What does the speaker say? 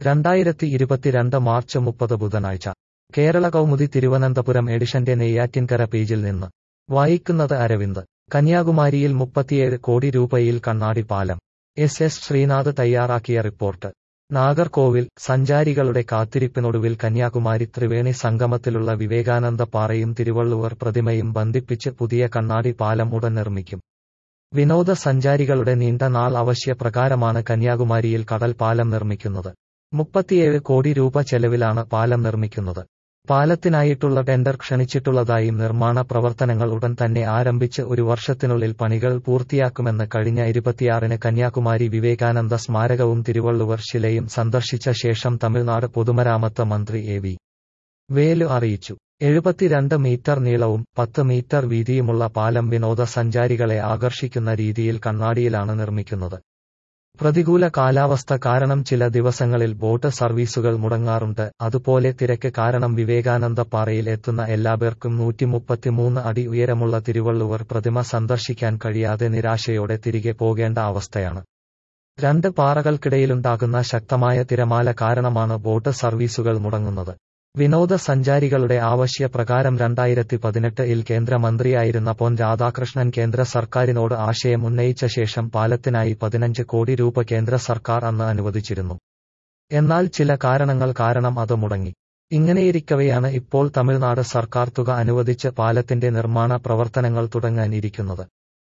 രണ്ടായിരത്തി ഇരുപത്തിരണ്ട് മാർച്ച് മുപ്പത് ബുധനാഴ്ച കേരള കൗമുദി തിരുവനന്തപുരം എഡിഷന്റെ നെയ്യാറ്റിൻകര പേജിൽ നിന്ന് വായിക്കുന്നത് അരവിന്ദ് കന്യാകുമാരിയിൽ മുപ്പത്തിയേഴ് കോടി രൂപയിൽ കണ്ണാടി പാലം എസ് എസ് ശ്രീനാഥ് തയ്യാറാക്കിയ റിപ്പോർട്ട് നാഗർകോവിൽ സഞ്ചാരികളുടെ കാത്തിരിപ്പിനൊടുവിൽ കന്യാകുമാരി ത്രിവേണി സംഗമത്തിലുള്ള വിവേകാനന്ദ പാറയും തിരുവള്ളുവർ പ്രതിമയും ബന്ധിപ്പിച്ച് പുതിയ കണ്ണാടി പാലം ഉടൻ നിർമ്മിക്കും വിനോദസഞ്ചാരികളുടെ നീണ്ട നാൾ ആവശ്യപ്രകാരമാണ് കന്യാകുമാരിയിൽ കടൽ പാലം നിർമ്മിക്കുന്നത് മുപ്പത്തിയേഴ് കോടി രൂപ ചെലവിലാണ് പാലം നിർമ്മിക്കുന്നത് പാലത്തിനായിട്ടുള്ള ടെൻഡർ ക്ഷണിച്ചിട്ടുള്ളതായും നിർമ്മാണ പ്രവർത്തനങ്ങൾ ഉടൻ തന്നെ ആരംഭിച്ച് ഒരു വർഷത്തിനുള്ളിൽ പണികൾ പൂർത്തിയാക്കുമെന്ന് കഴിഞ്ഞ ഇരുപത്തിയാറിന് കന്യാകുമാരി വിവേകാനന്ദ സ്മാരകവും തിരുവള്ളുവർ ശിലയും സന്ദർശിച്ച ശേഷം തമിഴ്നാട് പൊതുമരാമത്ത് മന്ത്രി എ വി വേലു അറിയിച്ചു എഴുപത്തിരണ്ട് മീറ്റർ നീളവും പത്ത് മീറ്റർ വീതിയുമുള്ള പാലം വിനോദസഞ്ചാരികളെ ആകർഷിക്കുന്ന രീതിയിൽ കണ്ണാടിയിലാണ് നിർമ്മിക്കുന്നത് പ്രതികൂല കാലാവസ്ഥ കാരണം ചില ദിവസങ്ങളിൽ ബോട്ട് സർവീസുകൾ മുടങ്ങാറുണ്ട് അതുപോലെ തിരക്ക് കാരണം വിവേകാനന്ദ പാറയിൽ എത്തുന്ന എല്ലാപേർക്കും നൂറ്റിമുപ്പത്തിമൂന്ന് അടി ഉയരമുള്ള തിരുവള്ളുവർ പ്രതിമ സന്ദർശിക്കാൻ കഴിയാതെ നിരാശയോടെ തിരികെ പോകേണ്ട അവസ്ഥയാണ് രണ്ട് പാറകൾക്കിടയിലുണ്ടാകുന്ന ശക്തമായ തിരമാല കാരണമാണ് ബോട്ട് സർവീസുകൾ മുടങ്ങുന്നത് വിനോദസഞ്ചാരികളുടെ ആവശ്യപ്രകാരം രണ്ടായിരത്തി പതിനെട്ടിൽ കേന്ദ്രമന്ത്രിയായിരുന്ന പൊൻ രാധാകൃഷ്ണൻ കേന്ദ്ര സർക്കാരിനോട് ആശയം ഉന്നയിച്ച ശേഷം പാലത്തിനായി പതിനഞ്ച് കോടി രൂപ കേന്ദ്ര സർക്കാർ അന്ന് അനുവദിച്ചിരുന്നു എന്നാൽ ചില കാരണങ്ങൾ കാരണം അത് മുടങ്ങി ഇങ്ങനെയിരിക്കവെയാണ് ഇപ്പോൾ തമിഴ്നാട് സർക്കാർ തുക അനുവദിച്ച് പാലത്തിന്റെ നിർമ്മാണ പ്രവർത്തനങ്ങൾ തുടങ്ങാനിരിക്കുന്നത്